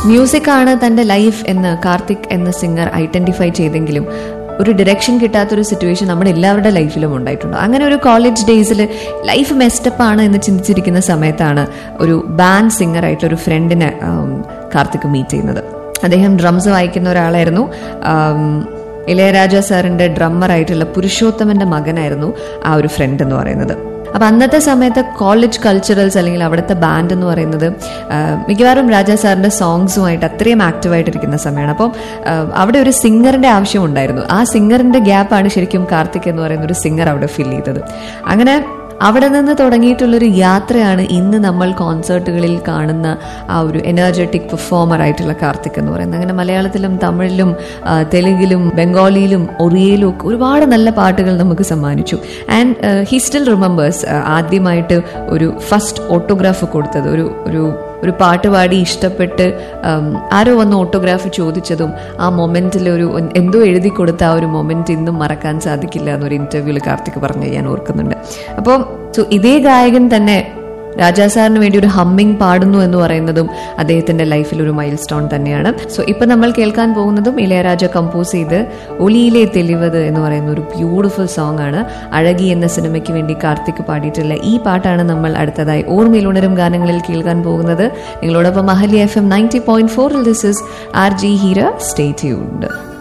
മ്യൂസിക്കാണ് തന്റെ ലൈഫ് എന്ന് കാർത്തിക് എന്ന സിംഗർ ഐഡന്റിഫൈ ചെയ്തെങ്കിലും ഒരു ഡിറക്ഷൻ കിട്ടാത്തൊരു സിറ്റുവേഷൻ നമ്മുടെ എല്ലാവരുടെ ലൈഫിലും ഉണ്ടായിട്ടുണ്ട് അങ്ങനെ ഒരു കോളേജ് ഡേയ്സിൽ ലൈഫ് മെസ്റ്റപ്പ് ആണ് എന്ന് ചിന്തിച്ചിരിക്കുന്ന സമയത്താണ് ഒരു ബാൻഡ് സിംഗർ ആയിട്ടുള്ള ഒരു ഫ്രണ്ടിനെ കാർത്തിക് മീറ്റ് ചെയ്യുന്നത് അദ്ദേഹം ഡ്രംസ് വായിക്കുന്ന ഒരാളായിരുന്നു ആം, ഇളയരാജ സാറിന്റെ ഡ്രമ്മർ ആയിട്ടുള്ള പുരുഷോത്തമന്റെ മകനായിരുന്നു ആ ഒരു ഫ്രണ്ട് എന്ന് പറയുന്നത് അപ്പൊ അന്നത്തെ സമയത്ത് കോളേജ് കൾച്ചറൽസ് അല്ലെങ്കിൽ അവിടുത്തെ ബാൻഡ് എന്ന് പറയുന്നത് ആ, മിക്കവാറും രാജാ സാറിന്റെ സോങ്സുമായിട്ട് അത്രയും ആക്റ്റീവായിട്ടിരിക്കുന്ന സമയമാണ് അപ്പം ആ, അവിടെ ഒരു സിംഗറിന്റെ ആവശ്യം ഉണ്ടായിരുന്നു ആ സിംഗറിന്റെ ഗ്യാപ്പാണ് ശരിക്കും കാർത്തിക് എന്ന് പറയുന്ന ഒരു സിംഗർ അവിടെ ഫിൽ ചെയ്തത് അങ്ങനെ അവിടെ നിന്ന് തുടങ്ങിയിട്ടുള്ളൊരു യാത്രയാണ് ഇന്ന് നമ്മൾ കോൺസേർട്ടുകളിൽ കാണുന്ന ആ ഒരു എനർജറ്റിക് പെർഫോമർ ആയിട്ടുള്ള കാർത്തിക് എന്ന് പറയുന്നത് അങ്ങനെ മലയാളത്തിലും തമിഴിലും ആ, തെലുങ്കിലും ബംഗാളിയിലും ഒറിയയിലും ഒക്കെ ഒരുപാട് നല്ല പാട്ടുകൾ നമുക്ക് സമ്മാനിച്ചു ആൻഡ് ഹി സ്റ്റിൽ റിമെമ്പേഴ്സ് ആദ്യമായിട്ട് ഒരു ഫസ്റ്റ് ഓട്ടോഗ്രാഫ് കൊടുത്തത് ഒരു ഒരു ഒരു പാട്ട് പാടി ഇഷ്ടപ്പെട്ട് ഉം, ആരോ വന്ന് ഓട്ടോഗ്രാഫ് ചോദിച്ചതും ആ മൊമെന്റിൽ ഒരു എന്തോ എഴുതി കൊടുത്ത ആ ഒരു മൊമെന്റ് ഇന്നും മറക്കാൻ സാധിക്കില്ല എന്നൊരു ഇന്റർവ്യൂവിൽ കാർത്തിക് പറഞ്ഞ് ഞാൻ ഓർക്കുന്നുണ്ട് അപ്പോൾ സോ ഇതേ ഗായകൻ തന്നെ രാജാ സാറിന് വേണ്ടി ഒരു ഹമ്മിങ് പാടുന്നു എന്ന് പറയുന്നതും അദ്ദേഹത്തിന്റെ ലൈഫിൽ ഒരു മൈൽ സ്റ്റോൺ തന്നെയാണ് സോ ഇപ്പൊ നമ്മൾ കേൾക്കാൻ പോകുന്നതും ഇളയരാജ കമ്പോസ് ചെയ്ത് ഒലിയിലെ തെളിവത് എന്ന് പറയുന്ന ഒരു ബ്യൂട്ടിഫുൾ സോങ് ആണ് അഴകി എന്ന സിനിമയ്ക്ക് വേണ്ടി കാർത്തിക് പാടിയിട്ടുള്ള ഈ പാട്ടാണ് നമ്മൾ അടുത്തതായി ഓർമ്മയിലുണരും ഗാനങ്ങളിൽ കേൾക്കാൻ പോകുന്നത് നിങ്ങളോടൊപ്പം Ahali F M ninety point ഫോറിൽ this is R G Heera stay tuned